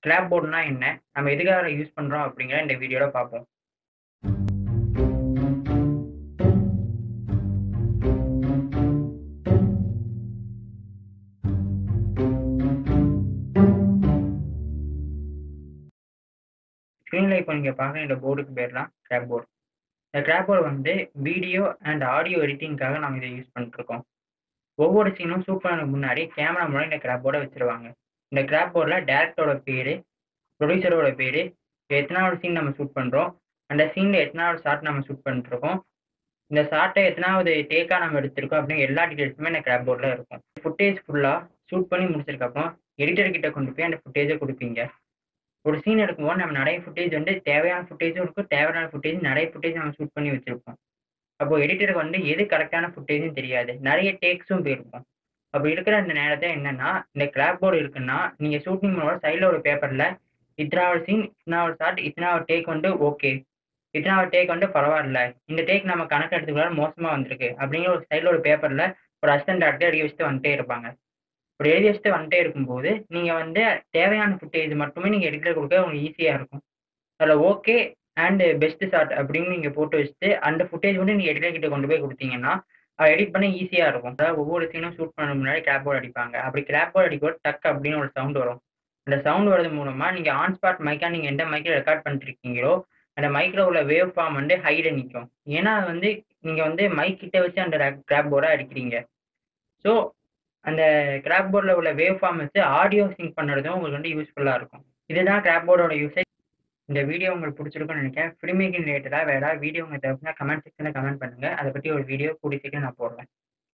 Clap போர்டுனா என்ன? நம்ம எதுக்காக யூஸ் பண்றோம் அப்படிங்கிறத இந்த வீடியோல பார்ப்போம். ஸ்க்ரீன்ல இப்போ நீங்க பார்க்குற இந்த போர்டுக்கு பேர் தான் கிளாப் போர்டு. இந்த கிளாப் போர்டு வந்து வீடியோ அண்ட் ஆடியோ எடிட்டிங்க்காக நம்ம இத யூஸ் பண்ணிட்டுருக்கோம். ஒவ்வொரு சீனும் ஷூட் பண்ணதுக்கு முன்னாடி கேமரா முன்னாடி இந்த கிளாப் போர்ட வச்சுருவாங்க. இந்த கிளாப் போர்டுல டைரக்டரோட பேரு, ப்ரொடியூசரோட பேரு, எத்தனாவது சீன் நம்ம ஷூட் பண்றோம், அந்த சீன்ல எத்தனாவது ஷாட் நம்ம ஷூட் பண்ணிட்டுருக்கோம், இந்த ஷாட்ட எத்தனாவது டேக்கா நம்ம எடுத்திருக்கோம் அப்படின்னு எல்லா டீட்டெயில்ஸுமே இந்த கிளாப் போர்டுல இருக்கும். ஃபுட்டேஜ் ஃபுல்லா ஷூட் பண்ணி முடிச்சதுக்கப்புறம் எடிட்டர் கிட்ட கொண்டு போய் அந்த ஃபுட்டேஜ குடுப்பீங்க. ஒரு சீன் எடுக்கும்போது நம்ம நெறைய ஃபுட்டேஜ் வந்து தேவையான ஃபுட்டேஜும் இருக்கும். தேவையில்லாத ஃபுட்டேஜ் நெறைய ஃபுட்டேஜ் நம்ம ஷூட் பண்ணி வச்சிருப்போம். அப்போ எடிட்டருக்கு வந்து எது கரெக்ட்டான ஃபுட்டேஜ்ன்னு தெரியாது. நெறைய டேக்ஸும் போயிருக்கும். அப்படி இருக்கிற அந்த நேரத்துல என்னன்னா, இந்த கிளாப் போர்டு இருக்குன்னா, நீங்க ஷூட்டிங் பண்ணும்போது சைடுல ஒரு பேப்பர்ல இத்தனாவது சீன், இத்தனாவது ஷாட், இத்தனாவது டேக் வந்து ஓகே. இத்தனாவது டேக் வந்து பரவால்ல. இந்த டேக் நம்ம கணக்கு எடுத்துக்கலாம் மோசமா வந்திருக்கு. அப்படிங்கிற ஒரு சைடுல ஒரு பேப்பர்ல ஒரு அசிஸ்டன்ட் டைரக்டர் எழுதி வச்சுட்டு வந்துட்டே இருப்பாங்க. அப்படி எழுதி வச்சுட்டு வந்துட்டே இருக்கும்போது, நீங்க வந்து தேவையான ஃபுட்டேஜ் மட்டுமே நீங்க எடிட்டருக்கு குடுக்க உங்களுக்கு ஈஸியா இருக்கும். அதுல ஓகே அண்ட் பெஸ்ட் ஷாட் அப்படின்னு நீங்க போட்டு வச்சுட்டு, அந்த ஃபுட்டேஜ் வந்து நீங்க எடிட்டர் கிட்ட கொண்டு போய் குடுத்தீங்கன்னா, அத எடிட் பண்ண ஈஸியா இருக்கும். அதாவது ஒவ்வொரு சீனும் ஷூட் பண்ணதுக்கு முன்னாடி கிளாப் போர்டு அடிப்பாங்க. அப்படி கிளாப் போர்டு அடிக்கும்போது டக் அப்படின்னு ஒரு சவுண்ட் வரும். அந்த சவுண்ட் வரது மூலமா நீங்க ஆன் ஸ்பாட் மைக்கா நீங்க எந்த மைக்ல ரெக்கார்ட் பண்ணிட்டு இருக்கீங்களோ, அந்த மைக்ல உள்ள வேவ் ஃபார்ம் வந்து ஹைல நிக்கும். ஏன்னா அது வந்து நீங்க வந்து மைக் கிட்ட வச்சு அந்த ரேக் கிளாப் போர்ட அடிக்கிறீங்க. ஸோ, அந்த கிளாப் போர்டுல உள்ள வேவ் ஃபார்ம் வச்சு ஆடியோ சிங்க் பண்ணுறதும் உங்களுக்கு வந்து யூஸ்ஃபுல்லா இருக்கும். இதுதான் கிளாப் போர்டோட யூசேஜ். இந்த வீடியோ உங்களுக்கு புடிச்சிருக்கும்னு நெனைக்கிறேன். ஃபில்ம் மேக்கிங் ரிலேட்டடா வேற ஏதாவது வீடியோ உங்களுக்கு தேவைப்பட்டா கமெண்ட் செக்ஷன்ல கமெண்ட் பண்ணுங்க. அத பத்தி ஒரு வீடியோ கூடிய சீக்கிரம் நான் போடுறேன்.